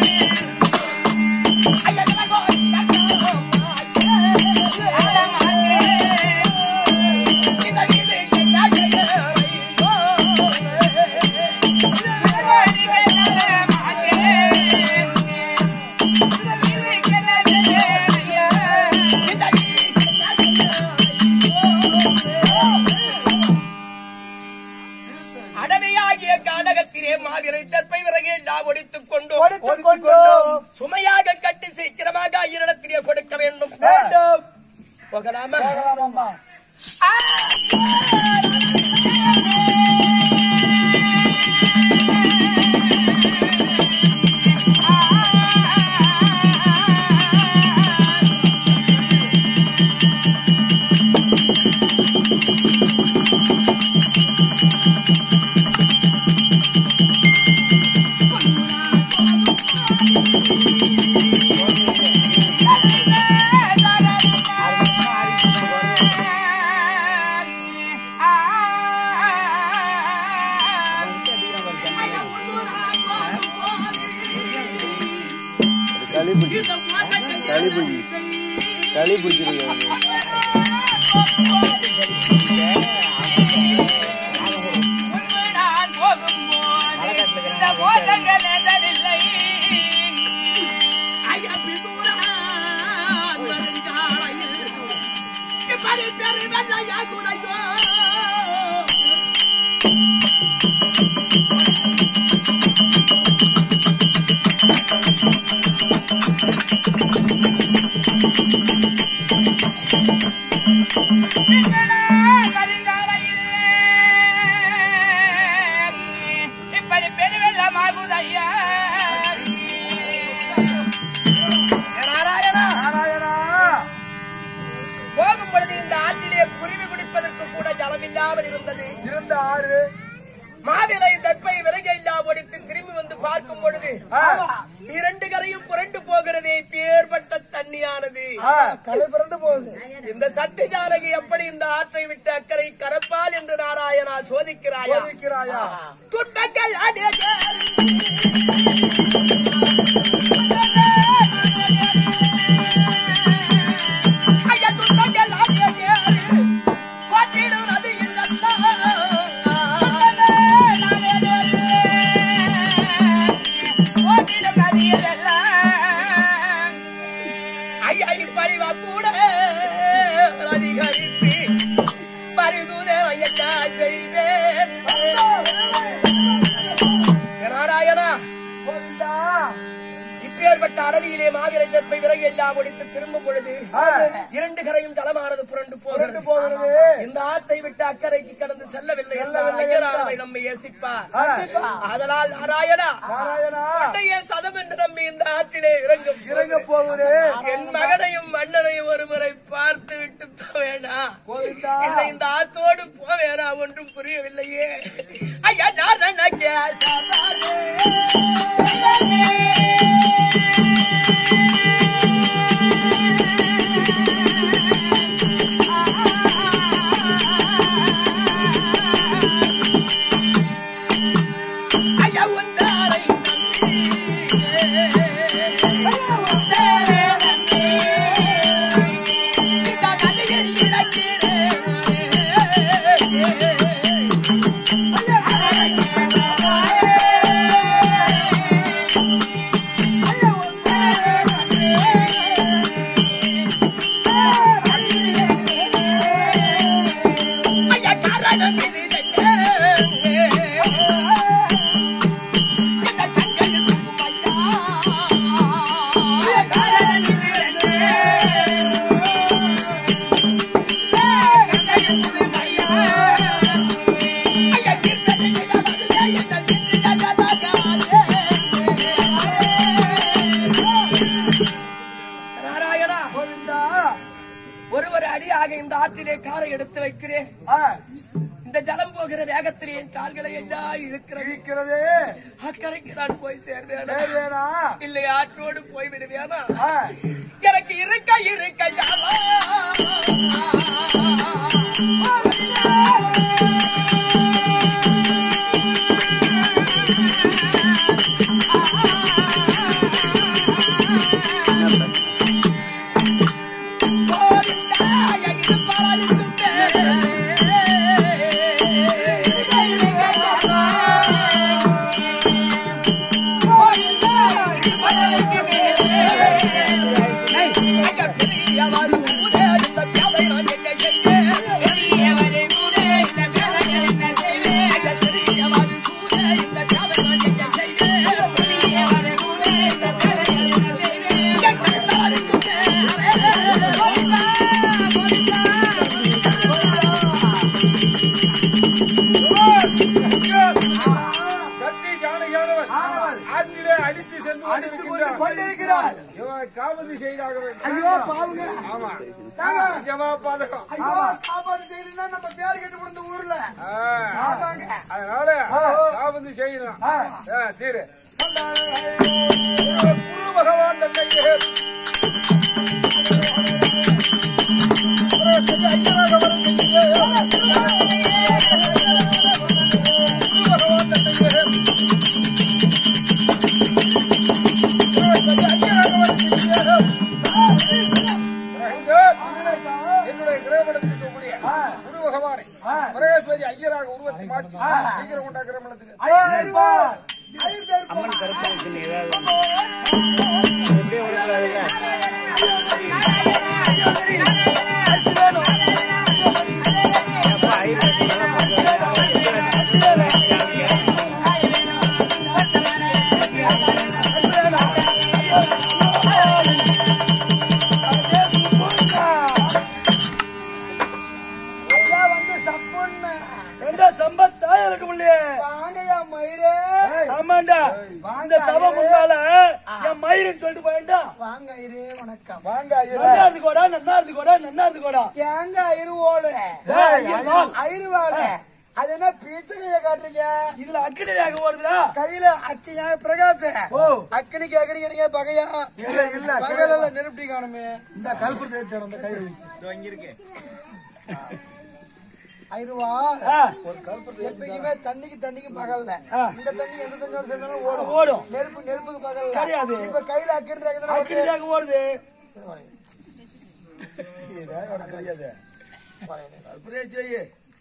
அடவையாகிய கானகத்திலே மாவிலை தற்பை விறகு எல்லாம் ஒடித்துக் கொண்டு ஒடித்துக் கொண்டோம். சுமையாக கட்டி சீக்கிரமாக ஐயரிடத்திலே கொடுக்க வேண்டும் வேண்டும். போகலாமா போகலாம் அம்மா. இப்படி பெருவெள்ளமாகுதையா நாராயணா நாராயணா. போகும் பொழுது இந்த ஆற்றிலே குருவி குடிப்பதற்கு கூட ஜலமில்லாமல் இருந்தது இருந்த ஆறு மாவிலை தற்பை விறகை எல்லாம் ஒடித்து திரும்பி வந்து பார்க்கும் பொழுது ஆ. இரண்டு கரையும் புரண்டு போகிறதே பேர்பட்ட தண்ணியானது ஆ, கரை பிறந்து போகுது இந்த சக்தி ஜானகி எப்படி இந்த ஆற்றை விட்டு அக்கறை கரப்பால் என்று நாராயணா சோதிக்கிறாயா சோதிக்கிறாயா? துன்பங்கள் அநேக ஐயா, துன்பங்கள் அநேக. கொட்டிடுவது ஐயா இப்பறிவா கூட அதிகரித்து பரிதுதே ஐயா செய்வேன் நாராயணா கோவிந்தா. இப்பேற்பட்ட அடவியிலே மாவீர ஜென்மை விறகு எல்லாம் ஒடித்து திரும்பும் பொழுது ஆ, இரண்டு கரையும் ஜலமானது புரண்டு புரண்டு போகிறது போகிறது. இந்த ஆற்றை விட்டு அக்கறைக்கு கடந்து செல்லவில்லை என்றால் செல்லவில்லை ஐயரானவை என்றால். நம்மை ஏசிப்பார் ஆ. அதனால் நாராயணா நாராயணா. பண்டைய சதம் என்று நம்பி இந்த ஆற்றிலே இறங்கும் இறங்க போகுது என் மகனையும் மன்னனையும் ஒருமுறை பார்த்து விட்டு போவேனா கோவிந்தா. இல்லை இந்த ஆத்தோடு போவேனா ஒன்றும் புரியவில்லையே ஐயா நாராயணா கேசவரே. ஐயா உந்தாரை இந்த நதியில் இறக்கிறேன் ஐயா காரணம் இது இந்த கண்கள் நாராயணா கோவிந்தா. ஒரு ஒரு அடியாக இந்த ஆற்றிலே காரை எடுத்து வைக்கிறேன் ஆ, இந்த ஜலம் போகிற வேகத்திலே என் கால்களை எல்லாம் இழுக்கிறது இருக்கிறது அக்கறைக்கு நான் போய் சேர்வேனா சேர்வேனா? இல்லை ஆற்றோடு போய் விடுவேனா ஆ, எனக்கு இருக்க இருக்க ஜாவா. சக்தி ஞானயானவன் ஆற்றிலே அடித்து சென்று கொண்டிருக்கின்றான் கொண்டிருக்கிறார் இவன் காவதி செய்தாக வேண்டும் ஐயோ பாவுங்க ஆமா நிஜமா பாதகம் ஐயோ காப்பாத்து செய்யணும்னா நம்ம பேர் கெட்டு கொடுத்த ஊர்ல ஆ. ஆமாங்க அதனால காவதி செய்யணும் ஆ, தீரு குரு பகவான் தந்தையே என்னுடைய கிரகமடத்தில் இருக்கக்கூடிய குரு பகவானை பிரகஸ்பதி ஐயராக உருவத்தை மாற்றி சீக்கிரம் கொண்டா கிரகமடத்துக்கு ஐயர்வார் ஐயர்வார் ஐயா வந்து சப்புன்னு என்ற சம்பத் தாயலுக்கு இல்லையே வாங்கய்யா மயிரே ஆமாண்டா இந்த சபை முன்னால என் மயிறுன்னு சொல்லிட்டு போயிட்டா வாங்க ஐயரே வணக்கம் வாங்க ஐயரே நல்லா இருந்துக்கோடா நல்லா இருந்துக்கோடா நல்லா இருந்துக்கோடா ஏங்க ஐருவோல ஏய், ஐயர்வாள். ஐருவால அது என்ன பீச்சகைய காட்டுறீங்க இதுல அக்கினியாக ஓடுதுடா கையில அக்கினியா பிரகாச அக்கினிக்கு அக்கினிக்கு பகையா இல்ல, இல்ல. பகையில நெருப்பி காணுமே இந்த கல்பு தேய்ச்சோம் அந்த கையில் ஐருவா ஆ, எப்பயுமே தண்ணிக்கு தண்ணிக்கு பகல்ல ஆ. இந்த தண்ணி எந்த தண்ணியோட சேர்ந்தாலும் ஓடும் ஓடும் நெருப்பு நெருப்புக்கு பகல்ல கிடையாது. இப்ப கையில அக்கின்றாங்க அக்கினியாக ஓடுது அப்படியே செய்ய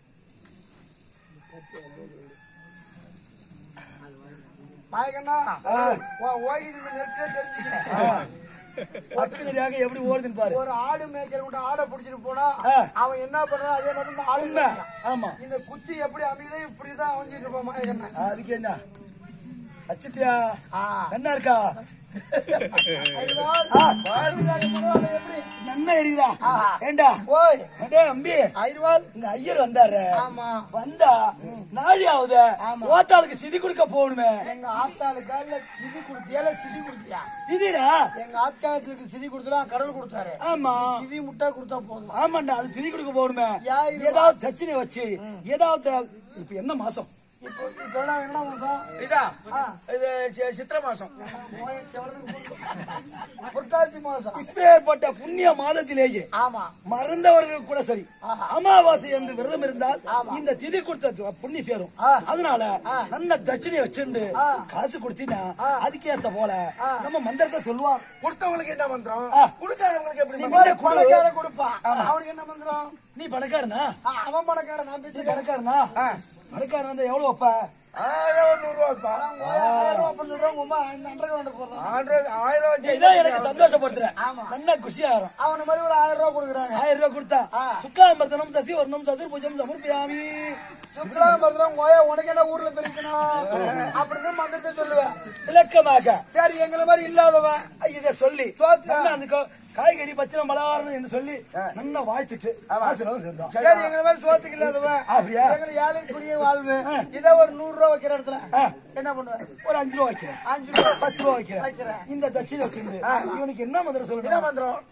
மாயக்கண்ணா ஆ. ஓகே இந்த நெருப்பே தெரிஞ்சுக்க அக்கினியாக எப்படி ஓடுதுன்னு பாரு ஒரு ஆடு மேய்க்கிற கூட ஆடை புடிச்சிட்டு போனா ஆ. அவன் என்ன பண்றான் அதே மாதிரி இந்த ஆடு உண்மை மேய்க்கிறான். ஆமா இந்த குச்சி எப்படி அமையுதோ இப்படிதான் அமைஞ்சிட்டு இருப்பான் மாயக்கண்ணன் அதுக்கு என்ன வச்சுட்டியா ஆ. என்ன இருக்கா ஐயர்வாள், ஆ. வாழ்வுக்காக பரவாயில்ல, எப்படி? நன்னா இருக்குதா ஆஹா. ஏண்டா ஓய் அடே அம்பி ஐயர்வாள், இந்த ஐயர் வந்தாரு ஆமா வந்தா நாளி ஆகுது ஆமா. ஓத்தாளுக்கு சிதி கொடுக்க போகணுமே எங்க ஆத்தாளு காலில சிதி கொடுத்தியால சிதி கொடுத்தியா சிதிடா எங்க ஆத்தாளத்துக்கு சிதி கொடுத்தலாம் கடவுள் கொடுத்தாரு ஆமா சிதி முட்டா கொடுத்தா போதும் ஆமாண்டா அது சிதி கொடுக்க போகணுமே யா, இது ஏதாவது தட்சிணை வச்சு ஏதாவது இப்ப என்ன மாசம் இப்போ இப்போ என்ன என்ன மாசம் இதா ஆ, இது சி- சித்திரை மாசம் ஓய், செவலுக்கு கொடுக்கும். புரட்டாசி மாசம் இப்பேற்பட்ட புண்ணிய மாதத்திலேயே ஆமா மறந்தவர்கள் கூட சரி ஆஹா. அமாவாசை என்று விரதம் இருந்தால் ஆமா. இந்த திதி கொடுத்த புண்ணி சேரும் ஆ. அதனால ஆ. நல்ல தட்சிணையை வச்சிருந்து ஆ. காசு கொடுத்தீங்கன்னா ஆ. அதுக்கேத்த போல ஆ. நம்ம மந்திரத்தை சொல்லுவார் கொடுத்தவங்களுக்கு என்ன மந்திரம் ஆ. கொடுக்காதவங்களுக்கு எப்படி நீ மந்திரம்? முன்ன கொடு. பணக்காரன் கொடுப்பான் அவனுக்கு என்ன மந்திரம் நீ பணக்காரனா ஆ, அவன் பணக்காரன் நான் நீ பேசி பணக்காரனா ஆ. பணக்காரன் வந்து எவ்வளவு வைப்ப ஆ, ஏதோ ஒரு நூறு ரூபா வைப்பா. ஆயிரம் ரூபாய் அப்படின்னு சொல்றான் உமா அண்டர் கொண்டு போறான் ஆயிரம் ஆயிரம் ரூபா வச்சு இதான் எனக்கு சந்தோஷப்படுத்துறேன் ஆமா. நல்லா குஷியாயிரும் அவன மாதிரி ஒரு ஆயிரம் ரூபாய் கொடுக்குறாங்க ஆயிரம் ரூபாய் கொடுத்தா ஆ. சுக்காமர்த்தனம் சசி வர்ணம் சதுர்புஜம் சமர்ப்பியாமி சுற்றுலாம் பண்றோம் கோயா உனக்கு என்ன ஊர்ல பிரிக்கணும் அப்படின்னு மந்திரத்தை சொல்லுவேன் விளக்கமாக சரி எங்களை மாதிரி இல்லாதவன் இத சொல்லி சோத்து. நல்லா அந்த கா- காய்கறி பச்சனை மலவாரணும் என்று சொல்லி நல்லா வாழ்த்துட்டு ஆசீர்வாதம் செஞ்சோம் சரி எங்களை மாதிரி சோத்துக்கு இல்லாதவன் அப்படியா? எங்களை ஏழைக்குரிய வாழ்வு இதை ஒரு நூறு ரூபாய் வைக்கிற இடத்துல ஆ. என்ன பண்ணுவேன் ஒரு அஞ்சு ரூபா வைக்கிறேன் அஞ்சு ரூபாய் பத்து ரூபா வைக்கிறேன் வைக்கிறேன். இந்த தட்சிணை வச்சிருந்து இவனுக்கு என்ன மந்திரம் என்ன சொல்லணும் மந்திரம்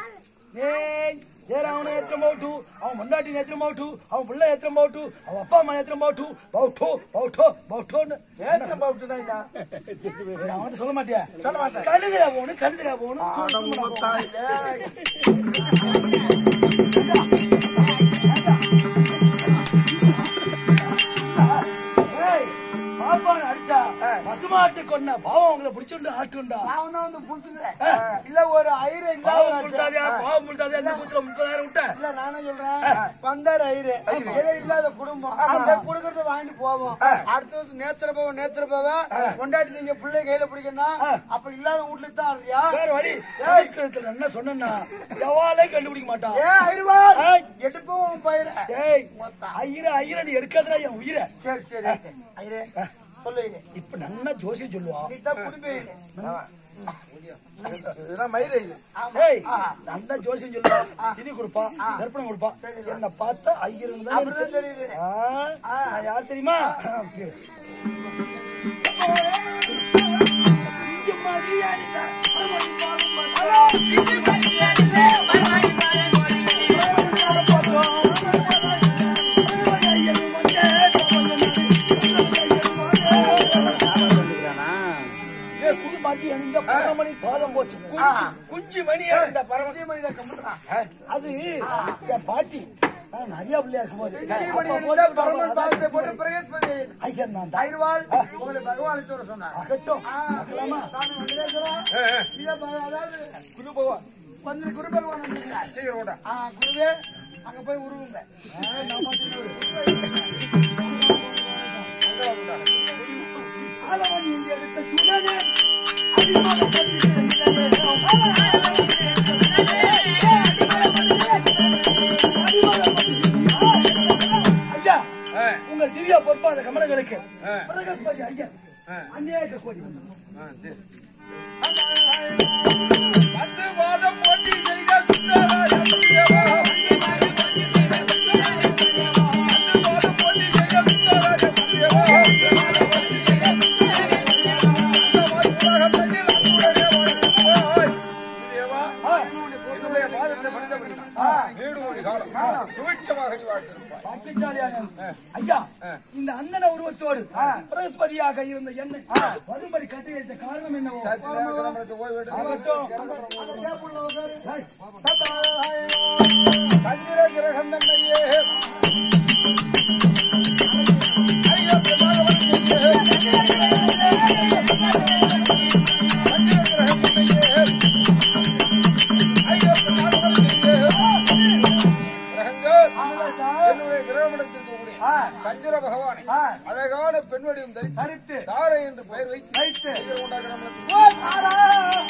அவனை எத்திரம் போட்டு அவன் முன்னாடி எத்திரம் போட்டு அவன் பிள்ளை எத்திரம் போட்டு அவன் அப்பா அம்மா எத்திரம் போட்டு பௌட்டோ பௌட்டோ பௌட்டோன்னு ஏற்றம் போட்டுனா என்ன? அவன்கிட்ட சொல்ல மாட்டியா சொல்ல மாட்டேன். கழுதுடா போகணும் கழுதுடா போகணும் தாயே. ஏய், பாப்பான்னு அடிச்சா பசுமா ஆட்டு கொண்டா பாவம் உங்களை பிடிச்சுண்டு ஆட்டுண்டா நான் தான் வந்து புடிச்சது இல்ல ஒரு ஐரு பாவம் இல்லாத கொடுத்தாதியா பாவம் கொடுத்தாதியா இந்த கூத்துல முப்பதாயிரம் விட்ட இல்ல நானே சொல்றேன் பந்தார் ஐரு ஏதோ இல்லாத குடும்பம் அதை கொடுக்கறத வாங்கிட்டு போவோம் அடுத்த வருஷம் நேத்திர போவோம் நேத்திர போவ கொண்டாடி நீங்க பிள்ளை கையில பிடிக்கணும் அப்ப இல்லாத வீட்டுல தான் இருக்கியா வேற வழி சமஸ்கிருதத்துல என்ன சொன்னா எவாலே கண்டுபிடிக்க மாட்டான் ஏ ஐருவாள் ஏய். எடுப்போம் பயிர ஏய் ஐயர ஐயர நீ எடுக்காதடா என் உயிரை சரி சரி ஐயரே சொல்லு ஐயரே. இப்ப நல்லா ஜோசியம் சொல்லுவான் நீ தான் குடும்பம் இதெல்லாம் மயிரை இது ஏய் நல்லா ஜோசியம் சொல்லுவான் திதி கொடுப்பா தர்ப்பணம் கொடுப்பா என்ன பார்த்தா ஐயருன்னு தான் அப்படிதான் நினைச்சேன். தெரியுது. ஆ, நான் யார் தெரியுமா இங்க மரியாதை ஏய், குடி மதி அணிந்த பரமணி பாதம் போச்சு குஞ்சு குஞ்சு மணி அணிந்த பரமணி மணியில கம்பிடுறான் அது என் பாட்டி நான் நிறைய பிள்ளையா இருக்கும்போது மணி அப்ப அணிந்த போட்டு பரமன் பாதத்தை விடுவாங்க. போட்டு பிரகஸ்பதி ஐயர் நான் தான் ஐருவாள் உங்களை பகவான் சொல்ல சொன்னார் அகட்டும் பார்க்கலாமா? சாமி வெங்கடேஸ்வரா, இதை ப- அதாவது குரு பகவான் வந்து குரு பகவான் வந்திருக்கார். சீக்கிரம் ஓட ஆ, குருவே அங்க போய் உருவுங்க ஆலவன் இங்கு எடுத்த சுடனே அடிமலப்பட்டு கிடந்ததே. ஐயா உங்கள் திவ்யா பொறுப்பாத கமலங்களுக்கு பிரகஸ்பதி ஐயா அந்நியாய கோடி பத்து மாதம் போட்டி செய்த சுந்தரராஜன் தேவா. பத்து மாதம் போட்டி செய்த சுந்தரராஜன் தேவா. அந்த மதுராகத்தில் அன்புடைய வாழ்வாய். தேவா, என்னுடைய பாதத்தை பணிந்தபடியால் நீடு ஒரு காலம் சுபிட்சமாக நீ வாழ்ந்திருப்பாய். பாக்கியசாலியான ஐயா இந்த அந்தன உருவத்தோடு பிரகஸ்பதியாக இருந்த என்னை வரும்படி கட்டி வைத்த காரணம் என்னவோ சாத்திலே நம்மளுக்கு ஓய்வு எடுத்து ஆகட்டும். ஏய், சந்திர கிரகம் தன்னையே ஐயப்ப பகவன் செய்ய. சந்திர கிரகம் தன்னையே ஐயப்ப பகவன் செய்ய. கிரகங்கள் என்னுடைய கிரகமடத்திற்கு கூடிய சந்திர பகவானை அழகான பெண் வடிவம் தரித்து தாரை என்று பெயர் வைத்து வைத்து கிரகமண்டலத்தில்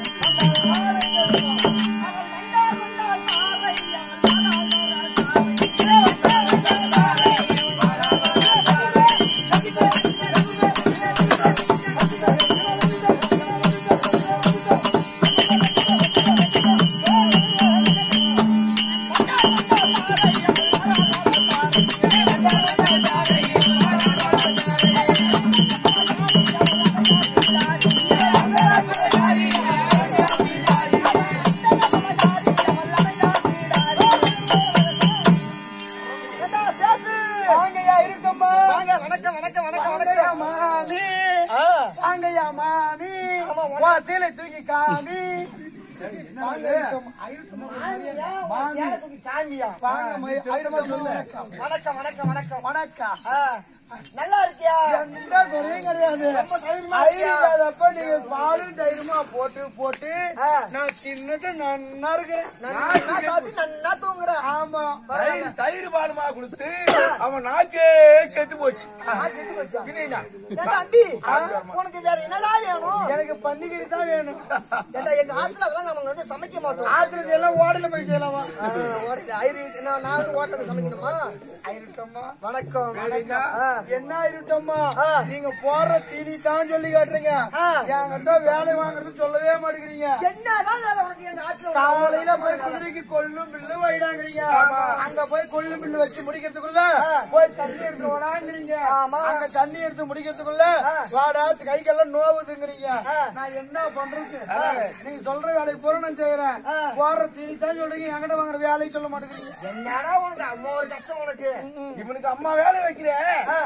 வாங்கய்யா இருக்கம்மா வாங்க வணக்கம் வணக்கம் வணக்கம் வாங்கய்யா வணக்கம் மாமி வாங்கய்யா மாமி வா சீலை தூக்கி காமி வாங்க இருக்கம்மா. இருக்கம்மா. மாமி. காமியா வாங்க மை- ஐயமா சொல்லு. வணக்கம் வணக்கம் வணக்கம் வணக்கம் ஆ, நல்லா இருக்கியா எந்த குறையும் கிடையாது தைரியமா ஐயாதப்ப நீங்க பாலும் தைரியமா போட்டு போட்டு ஆ. நான் தின்னுட்டு நன்னா இருக்கிறேன் நல்லா சாப்பிட்டு நல்லா தூங்குறேன் ஆமா தயிர் தயிர் பாலுமா கொடுத்து அவன் நாக்கே செத்து போச்சு ஏண்டா அம்பி உனக்கு வேற என்னடா வேணும் எனக்கு பன்னிக்கறி தான் வேணும் ஏண்டா எங்க ஆத்துல அதெல்லாம் நம்ம வந்து சமைக்க மாட்டோம் ஆத்திரத்தை எல்லாம் ஓடல போய் செய்யலாமா ஆ, ஓடுது. ஐரு, நான் நான் வந்து ஹோட்டலுக்கு சமைக்கணுமா ஐருட்டம்மா வணக்கம் வணக்கம் ஆ, என்ன இருட்டம்மா ஆ. நீங்க போடுற தீனி தான் சொல்லி காட்டுறீங்க ஆ. என்கிட்ட வேலை வாங்குறது சொல்லவே மாட்டேங்கிறீங்க என்னதான் வேலை உனக்கு எங்க ஆத்துல காலையில போய் குதிரைக்கு கொள்ளும் பில்லு வைடாங்கிறீங்க அங்க போய் கொள்ளும் பில்லு வச்சு முடிக்கிறதுக்குள்ள போய் தண்ணி எடுத்து வராங்கிறீங்க ஆமா. அங்க தண்ணி எடுத்து முடிக்கிறதுக்குள்ள வாடா கைக்கெல்லாம் நோவுதுங்கிறீங்க நான் என்ன பண்றது நீங்க சொல்ற வேலைக்கு பூரா நான் செய்யறேன் போடுற தீனி தான் சொல்றீங்க என்கிட்ட வாங்குற வேலையை சொல்ல மாட்டேங்கிறீங்க என்னடா உனக்கு அம்மா ஒரு கஷ்டம் உனக்கு இவனுக்கு அம்மா வேலை வைக்கிறேன்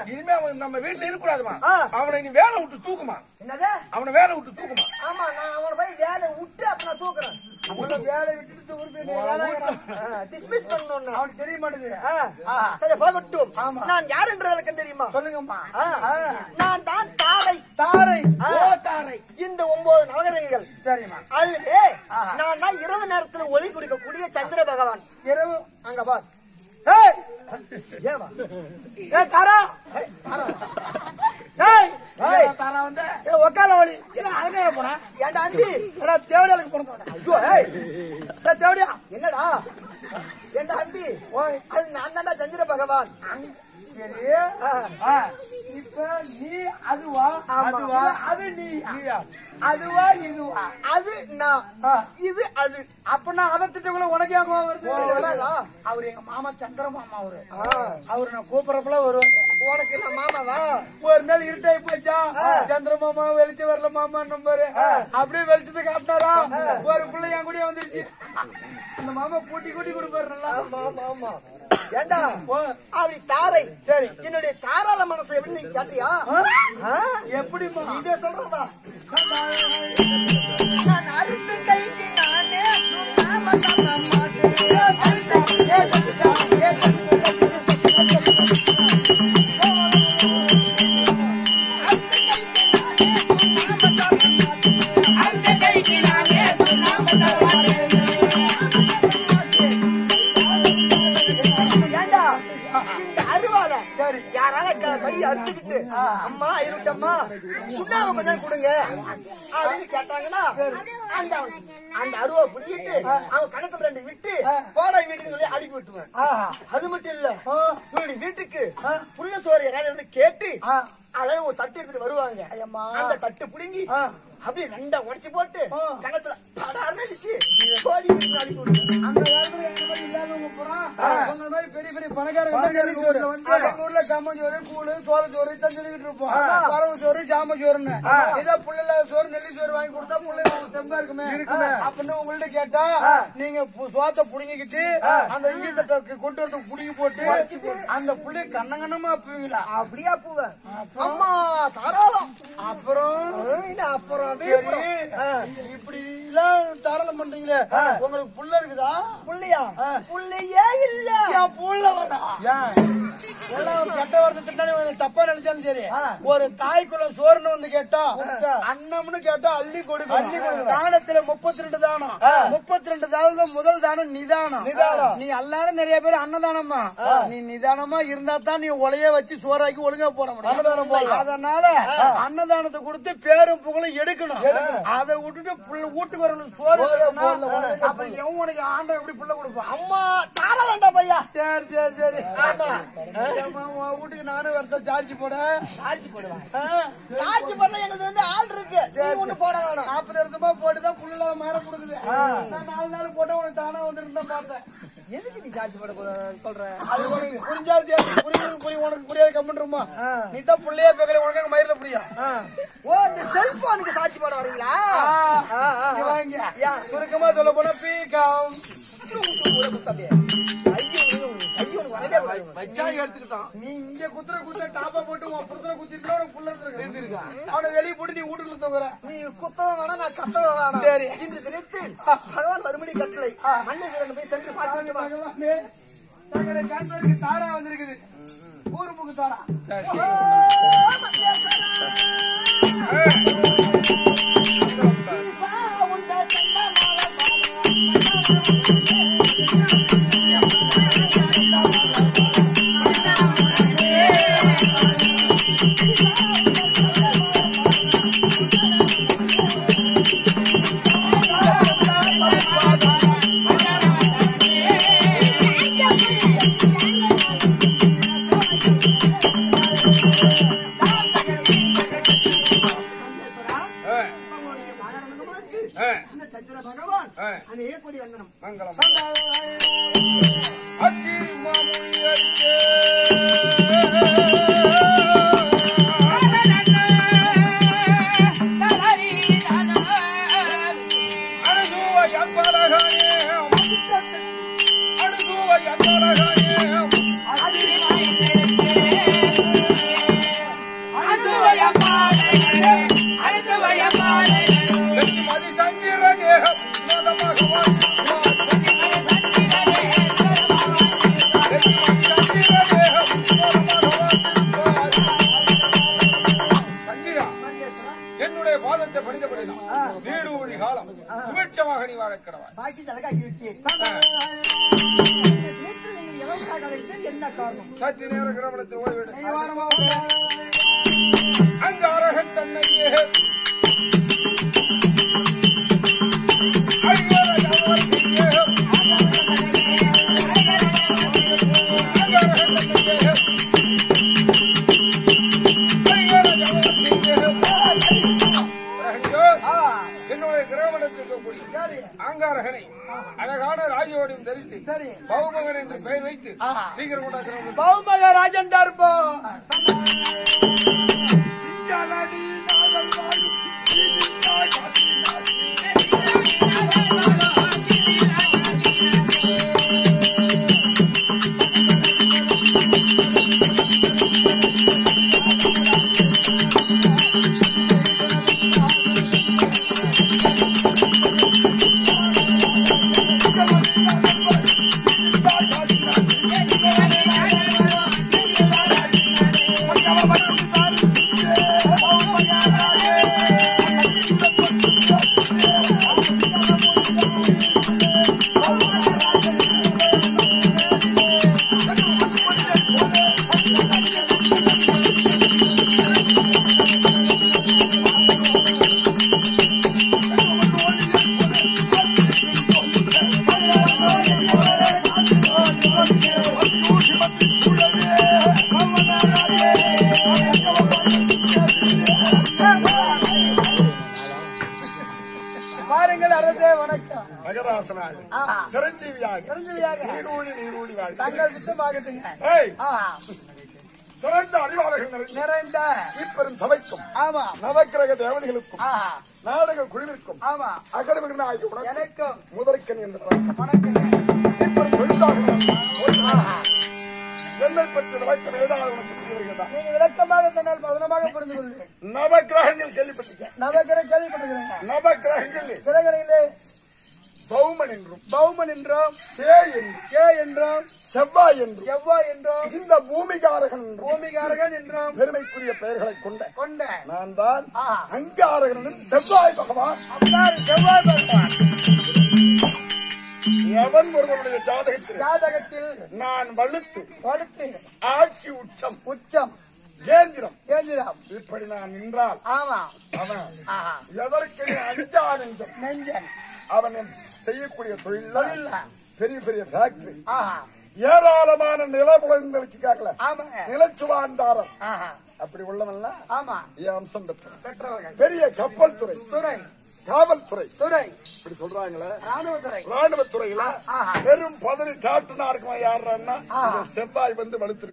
இனிமே அவன் நம்ம வீட்டுல இருக்கக்கூடாதுமா ஆ. அவனை நீ வேலை விட்டு தூக்குமா என்னது அவனை வேலை விட்டு தூக்குமா ஆமா நான் அவனை போய் வேலை விட்டு அப்ப நான் தூக்குறேன் அவனை வேலை விட்டுட்டு தூக்குறது நீ வேலை டிஸ்மிஸ் பண்ணணும் அவனுக்கு தெரிய மாட்டேங்குது சரி போகட்டும் நான் யார் என்று விளக்கம் தெரியுமா சொல்லுங்கம்மா ஆ. நான் தான் தாரை தாரை ஆ. ஓ தாரை இந்த ஒன்பது நவகிரகங்கள் சரிம்மா அதுல நான் தான் இரவு நேரத்துல ஒளி கொடுக்கக்கூடிய சந்திர பகவான் இரவு அங்க பார் ஏய் ஏவா ஏய் தாரா ஏய், தாரா. ஏய் ஏய், தாரா வந்து ஏய் ஒக்கால வலி இல்ல அங்க போனா ஏன்டா அண்டி ஏடா தேவடியாளுக்கு பிறந்தவன ஐயோ ஏய் ஏய் தேவடியா என்னடா ஏன்டா அண்டி ஓய் அது நான் தான்டா சந்திர பகவான் சரி ஆ. ஆ, இப்ப நீ அதுவா ஆமா. அதுவா அது நீ நீயா அதுவா இதுவா அது நான் ஆ. இது அது அப்ப அதை திட்டக்குள்ள உனக்கு ஏன் கோவம் வருது வராதா? அவர் எங்க மாமா சந்திர மாமா அவரு ஆ. அவரு நான் கூப்பிடறப்பல வருவாங்க உனக்கு நான் மாமாவா ஒரு நாள் இருட்டாய் போச்சா சந்திர மாமா வெளிச்சம் வரல மாமா நம்பரு அப்படியே வெளிச்சத்தை காட்டினாரா ஒரு பிள்ளை என் கூடயே வந்துருச்சு அந்த மாமா கூட்டி கூட்டி கொடுப்பாரு நல்லா ஆமா ஆமா ஆமா ஏண்டா ஓ, அப்படி தாரை சரி என்னுடைய தாராள மனசை எப்படி நீ கேட்டியா ஆ? எப்படிமா இதே சொல்றதா நான் அறுத்து கைக்கு நானே சும்மா சொல்ல மாட்டேன் அந்த கைக்கு நானே சொல்லாம தருவாரேன். ஏண்டா இந்த அருவால சரி. யாரால க- கை அறுத்துக்கிட்டு அம்மா இருட்டம்மா சுண்ணாம கொஞ்சம் கொடுங்க அப்படின்னு கேட்டாங்கன்னா அந்த அந்த அருவா புடிக்கிட்டு அவன் கணக்கு ரெண்டு விட்டு போடா வீட்டுக்கு சொல்லி அனுப்பி விட்டுருவேன் ஆஹா. அது மட்டும் இல்ல இவருடைய வீட்டுக்கு புள்ள சோறு யாராவது வந்து கேட்டு அதாவது ஒரு தட்டு எடுத்துட்டு வருவாங்க அந்த தட்டு புடுங்கி அப்படியே ரெண்டா உடைச்சு போட்டு கணத்துல படார்னு அடிச்சு கோடி வீட்டுக்கு அனுப்பி விடுவேன் அந்த காலத்துல எங்க மாதிரி இல்லாதவங்க பூரா உங்களை மாதிரி பெரிய பெரிய பணக்காரங்க எங்க ஊர்ல வந்து எங்க ஊர்ல கம்மஞ்சோறு கூழு சோளச்சோறு இதான் சொல்லிக்கிட்டு இருப்போம் பறவை சோறு சாம சோறுன்னு இதே புள்ள சோறு நெல்லி சோறு வாங்கி கொடுத்தா புள்ள தெம்பா இருக்குமே இருக்குமே அப்படின்னு உங்கள்ட்ட கேட்டா நீங்க பு- சோத்தை புடுங்கிக்கிட்டு அந்த ஈத்தட்டை கொண்டு வரது புடுங்கி போட்டு அந்த புள்ளைய கண்ணங்கண்ணமா அப்புவீங்களா அப்படியா பூவேன் அம்மா தாராளம் அப்புறம் என்ன அப்புறம் சரி, விழுப்புரம். ஆ, இப்படி எல்லாம் தாராளம் பண்றீங்களே உங்களுக்கு புள்ள இருக்குதா புள்ளையா புள்ளையே இல்ல என் புள்ள வேண்டாம். எல்லாம் கெட்ட வார்த்தை திட்டாலும் எனக்கு தப்பா நினைச்சாலும் சரி ஒரு தாய்க்குள்ள சோறுன்னு வந்து கேட்டா அன்னம்னு கேட்டா அள்ளி கொடுக்கணும் தானத்துல முப்பத்தி ரெண்டு தானம் முப்பத்தி ரெண்டு தானம் முதல் தானம் நிதானம் நீ எல்லாரும் நிறைய பேர் அன்னதானமா நீ நிதானமா இருந்தா தான் நீ உலைய வச்சு சோறாக்கி ஒழுங்கா போட முடியும் அதனால அன்னதானத்தை கொடுத்து பேரும் புகழும் எடுக்கணும் அதை விட்டுட்டு புள்ள வீட்டுக்கு வரணும் சோறு இல்லைன்னா, அப்புறம் எவன் உனக்கு ஆண்டவன் எப்படி புள்ள கொடுப்பான் அம்மா தாராளம்டா பையா சரி சரி சரி ஆமா ஏம்மா, உன் வீட்டுக்கு நானும் வரத சார்ஜ் போட சாட்சி போடுவேன் ஆ, சாட்சி பண்ண எனக்கு வந்து ஆள் இருக்கு நீ ஒண்ணு போட வேணாம் நாற்பது வருஷமா போட்டுதான் புள்ள மாற கொடுக்குது நான் நாலு நாள் போட்டா உனக்கு தானா வந்துருந்தா பார்த்தேன் எதுக்கு நீ சாட்சி போட போ- சொல்ற அது உனக்கு புரிஞ்சா சரி புரியுது புரியும் உனக்கு புரியாது கம்மிட்டுருமா நீ தான் புள்ளையே பேக்கல உனக்கு அங்க மயிரில் புரியும் ஆ. ஓ இந்த செல்போனுக்கு சாட்சி போட வரீங்களா ஆ, ஆ. இங்க வாங்க யா. சுருக்கமா சொல்ல போனா பீக்கம் ஊரை குத்தாதே. ஐயோ, ஐயோ, ஐயோ, உனக்கு வரவே கூடாது. வச்சா எடுத்துக்கிட்டான் நீ இங்க குத்துற குத்துற டாப்பா போட்டு உன் புறத்துல குத்திருந்தா உனக்கு புள்ள இருக்கு அவனை வெளியே போட்டு நீ வீட்டுக்குள்ள தூக்குற நீ குத்தவும் வேணாம் நான் கத்தவும் வேணாம் சரி. இன்று தினத்து பகவான் மறுபடி கட்டளை மண்ணை திறந்து போய் சென்று பார்த்து பாருங்க பகவானே, தங்களை காண்பதற்கு தாரா வந்திருக்குது ஊருமுக்கு தாரா இந்த சந்திர பகவான் ஆ. அநேக கோடி வந்தனம் மங்களம் அக்கி மாமுயற்கே அணுகுவ எந்தரகனே அணுகுவ எந்தரகனே காலம் சுபிட்சமாக நீ வாழ கிடவாய் பாக்கி தலகாக்கி விட்டேன் நேற்று நீங்கள் எதற்காக அழைத்தீர்? என்ன காரணம் சற்று நேர கிரமணத்தில் ஓய்விடு ஐவாரமாக அங்கு அரகன் தன்னையே ஐயர யாவர் செய்ய. அங்கு அரகன் தன்னையே. ஐயர யாவர் செய்ய. அரகன்கள், என்னுடைய கிரகமணத்திற்கு கூடிய ஆங்காரகனை அழகான ராஜோடியும் தரித்து சரி. பௌமகன் என்று பெயர் வைத்து ஆஹா. சீக்கிரம் கொண்டா கிரகமணத்தில் பௌமக ராஜன் தர்ப்பம் பாருங்கள் அரசே வணக்கம் மகராசனாக ஆஹா. சிரஞ்சீவியாக சிரஞ்சீவியாக. நீடூழி நீடூழி வாழ்க. தங்கள் சுத்தமாகட்டுங்க ஏய், ஆஹா. சிறந்த அறிவாளர்கள் நிறைந்த நிறைந்த இப்பெரும் சபைக்கும் ஆமா நவக்கிரக தேவதைகளுக்கும் ஆஹா. நாடக குழுவிற்கும் ஆமா அகடமிக நாயகி உனக்கு எனக்கும் முதற்கன் என்ற வணக்கம். வணக்கங்க இப்பெரும் தொழிலாளர்கள் என்னை பற்றி விளக்கம் ஏதாவது உனக்கு புரிய வருகிறதா நீங்க விளக்கமாக சொன்னால் பதனமாக புரிந்து கொள்வேன் நவக்கிரகங்கள் கேள்விப்பட்டிருக்கேன் நவகிர கேள்விப்பட்டிருக்கிறேன் நவக்கிரகங்களில் கிரகணிலே பௌமன் என்றும் பௌமன் என்றும் சே என்றும் கே என்றும் செவ்வாய் என்றும் செவ்வாய் என்றும் இந்த பூமிகாரகன் என்றும் பூமிகாரகன் என்றும் பெருமைக்குரிய பெயர்களை கொண்ட கொண்ட நான் தான் ஆஹா. அங்காரகனும் செவ்வாய் பகவான் அவ்வாறு செவ்வாய் பகவான் எவன் ஒருவனுடைய ஜாதகத்தில் ஜாதகத்தில் நான் வலுத்து வலுத்து ஆட்சி உச்சம் உச்சம் கேந்திரம் கேந்திரம் இப்படி நான் நின்றால் ஆமா அவன் ஆஹா. எதற்கு நீ அஞ்சா நெஞ்சம் நெஞ்சன் அவன் செய்யக்கூடிய தொழில் தொழில்ல. பெரிய பெரிய ஃபேக்டரி ஆஹா ஏராளமான நிலபுலங்கள் வச்சுக்காக்கல ஆமா நிலச்சுவாண்டாரம் ஆஹா அப்படி உள்ளவன்லாம் ஆமா என் அம்சம் பெற்ற பெற்றவர்கள் பெரிய கப்பல் துறை துறை காவல்துறை துறை இப்படி சொல்றாங்களே ராணுவத்துறை ராணுவ துறையில ஆஹா. வெறும் பதவி கேப்டனா இருக்குமா யாருன்னா ஆஹா. செவ்வாய் வந்து வலுத்து